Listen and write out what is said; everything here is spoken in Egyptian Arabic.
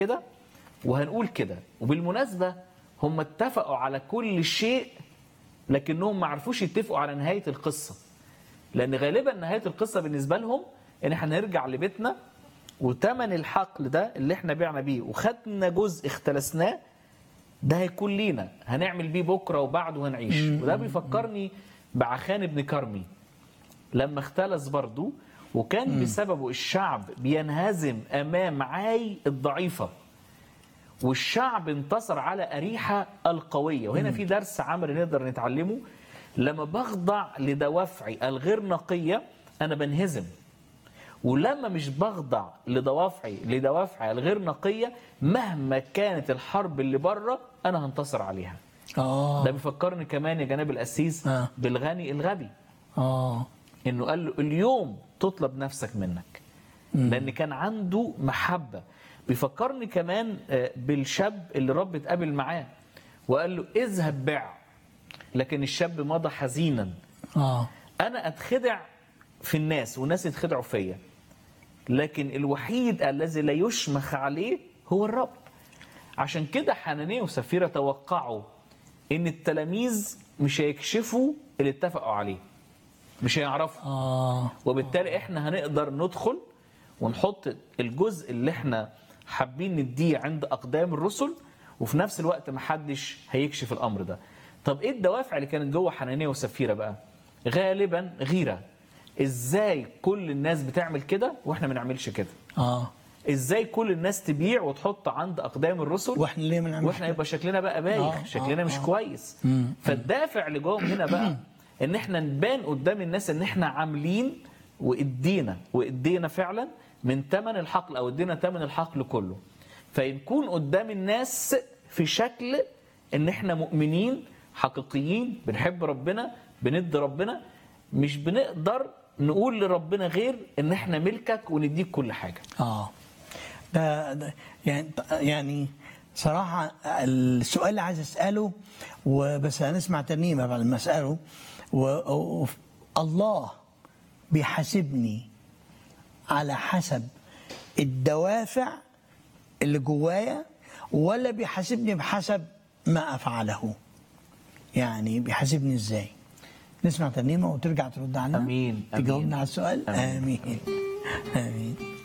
كده وهنقول كده وبالمناسبة هم اتفقوا على كل شيء لكنهم ما عرفوش يتفقوا على نهاية القصة لأن غالبا نهاية القصة بالنسبة لهم إن احنا نرجع لبيتنا وتمن الحقل ده اللي احنا بعنا بيه وخدنا جزء اختلسناه ده هيكون لينا هنعمل بيه بكرة وبعده وهنعيش وده بيفكرني بعخان ابن كرمي لما اختلس برضه وكان بسببه الشعب بينهزم امام عاي الضعيفه والشعب انتصر على اريحه القويه وهنا في درس عمل نقدر نتعلمه لما بخضع لدوافعي الغير نقيه انا بنهزم ولما مش بخضع لدوافعي لدوافعي الغير نقيه مهما كانت الحرب اللي بره انا هنتصر عليها اه ده بيفكرني كمان يا جناب القسيس آه. بالغني الغبي اه انه قال له اليوم تطلب نفسك منك لان كان عنده محبه بيفكرني كمان آه، بالشاب اللي رب اتقابل معاه وقال له اذهب بع لكن الشاب مضى حزينا اه انا اتخدع في الناس والناس يتخدعوا فيا لكن الوحيد الذي لا يشمخ عليه هو الرب عشان كده حنانية وسفيرة توقعوا ان التلاميذ مش هيكشفوا اللي اتفقوا عليه مش هيعرفوا اه وبالتالي احنا هنقدر ندخل ونحط الجزء اللي احنا حابين نديه عند اقدام الرسل وفي نفس الوقت محدش هيكشف الامر ده طب ايه الدوافع اللي كانت جوه حنانية وسفيرة بقى غالبا غيرة ازاي كل الناس بتعمل كده واحنا ما نعملش كده اه ازاي كل الناس تبيع وتحط عند اقدام الرسل واحنا ليه ما نعملش واحنا يبقى شكلنا بقى بايخ آه، شكلنا آه، مش آه. كويس فالدافع اللي جواهم هنا بقى ان احنا نبان قدام الناس ان احنا عاملين وادينا وادينا فعلا من ثمن الحقل او ادينا ثمن الحقل كله فنكون قدام الناس في شكل ان احنا مؤمنين حقيقيين بنحب ربنا بندي ربنا مش بنقدر نقول لربنا غير ان احنا ملكك ونديك كل حاجه اه ده, ده يعني يعني صراحة السؤال اللي عايز أسأله وبس هنسمع ترنيمة بعد ما أسأله و- و- الله بيحاسبني على حسب الدوافع اللي جوايا ولا بيحاسبني بحسب ما أفعله يعني بيحاسبني إزاي نسمع ترنيمة وترجع ترد علينا أمين، أمين. تجاوبنا على السؤال أمين. آمين آمين